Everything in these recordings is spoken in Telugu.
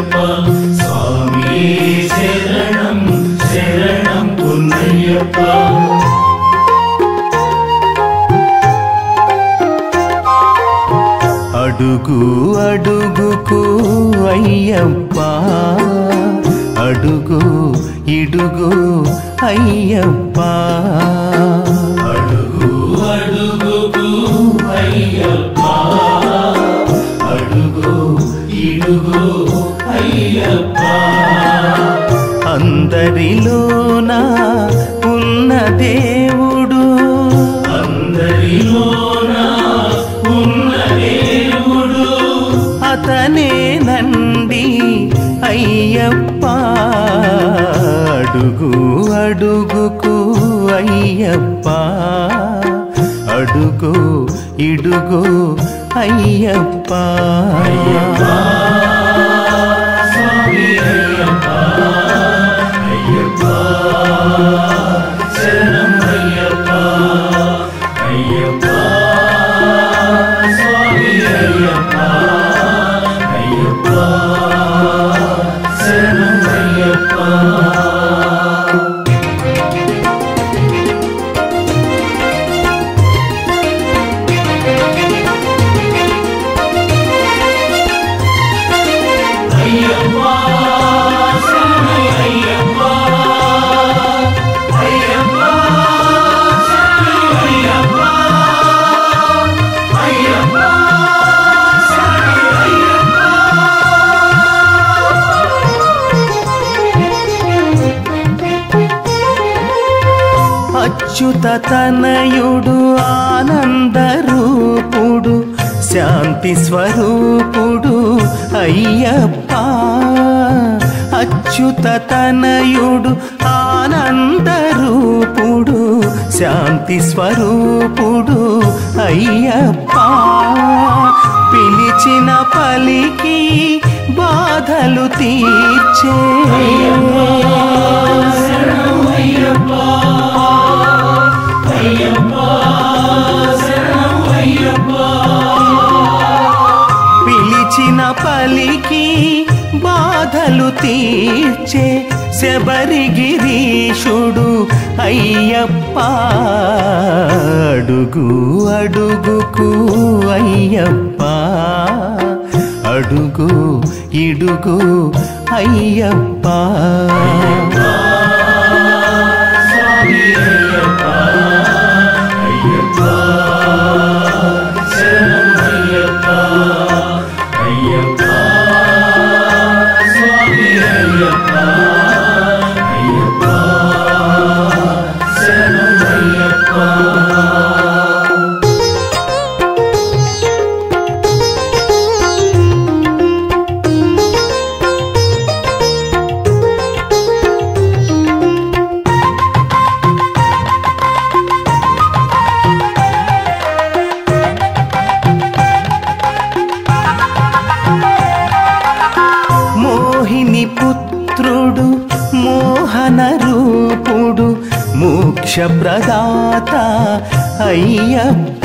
అయ్యప్ప స్వామి శరణం శరణం పున్నయ్యప్ప అడుగు అడుగుకు అయ్యప్ప అడుగు ఇడుగు అయ్యప్ప అడుగు అడుగుకు అయ్యప్ప అడుగు ఇడుగు అయ్యప్ప అందరిలోన ఉన్న దేవుడు అందరిలోన ఉన్న దేవుడు అతనే నండి అయ్యప్ప అడుగు అడుగుకు అయ్యప్ప అడుగు ఇడుగు అయ్యప్ప స్వామి అయ్యప్ప అయ్యప్ప శరణం అయ్యప్ప అయ్యప్ప స్వామి అయ్యప్ప అయ్యప్ప శరణం అయ్యప్ప అయ్యప్ప శరణం అయ్యప్ప అయ్యప్ప శరణం అయ్యప్ప అయ్యప్ప శరణం అయ్యప్ప అచ్యుత తనయుడు ఆనంద రూపుడు శాంతి స్వరూపుడు అయ్యప్ప అచ్యుత తనయుడు ఆనంద రూపుడు శాంతి స్వరూపుడు అయ్యప్ప పిలిచిన పలికి బాధలు తీర్చే శరణం అయ్యప్ప అయ్యప్ప శరణం అయ్యప్ప పిలిచిన పలికి బాధలు తీర్చే శబరిగిరీషుడు అయ్యప్ప అడుగు అడుగుకు అయ్యప్ప అడుగు ఇడుగు అయ్యప్ప స్వామి అయ్యప్ప అయ్యప్ప శరణం అయ్యప్ప అయ్యప్ప స్వామి అయ్యప్ప అయ్యప్ప శరణం అయ్యప్ప మోహిని పుత్రుడు మోహన రూపుడు మోక్ష ప్రదాత అయ్యప్ప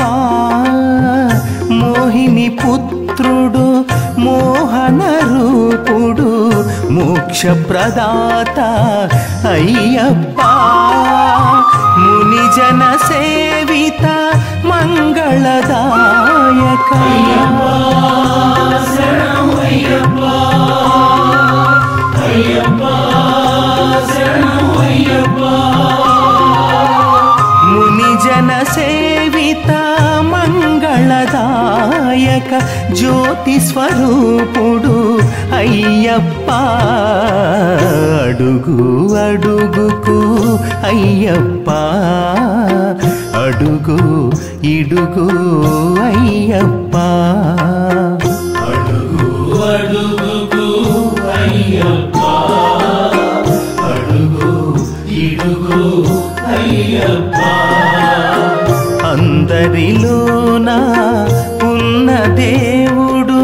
మోహిని పుత్రుడు మోహన రూపుడు మోక్ష ప్రదాత అయ్యప్ప ముని జన సేవిత మంగళదాయక శరణం అయ్యప్ప అయ్యప్ప శరణం అయ్యప్ప ముని జన సేవిత మంగళదాయక జ్యోతి స్వరూపుడు అయ్యప్ప అడుగు అడుగుకు అయ్యప్ప అడుగు ఇడుగు అయ్యప్ప అడుగు అడుగుకు అయ్యప్ప అడుగు ఇడుగు అయ్యప్ప అందరిలోన ఉన్న దేవుడు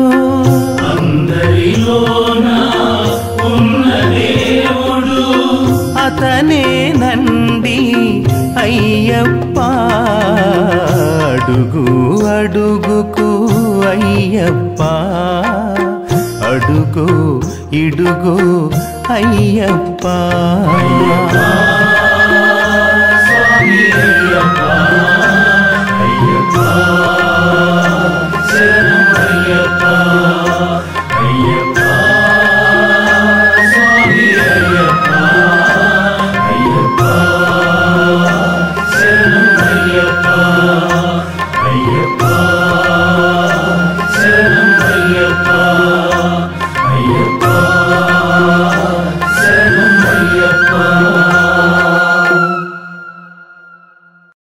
అందరిలోన ఉన్న దేవుడు అతనే నండి అయ్యప్ప అడుగు అడుగుకు అయ్యప్ప అడుగో ఇడుగో అయ్యప్ప స్వామి అయ్యప్ప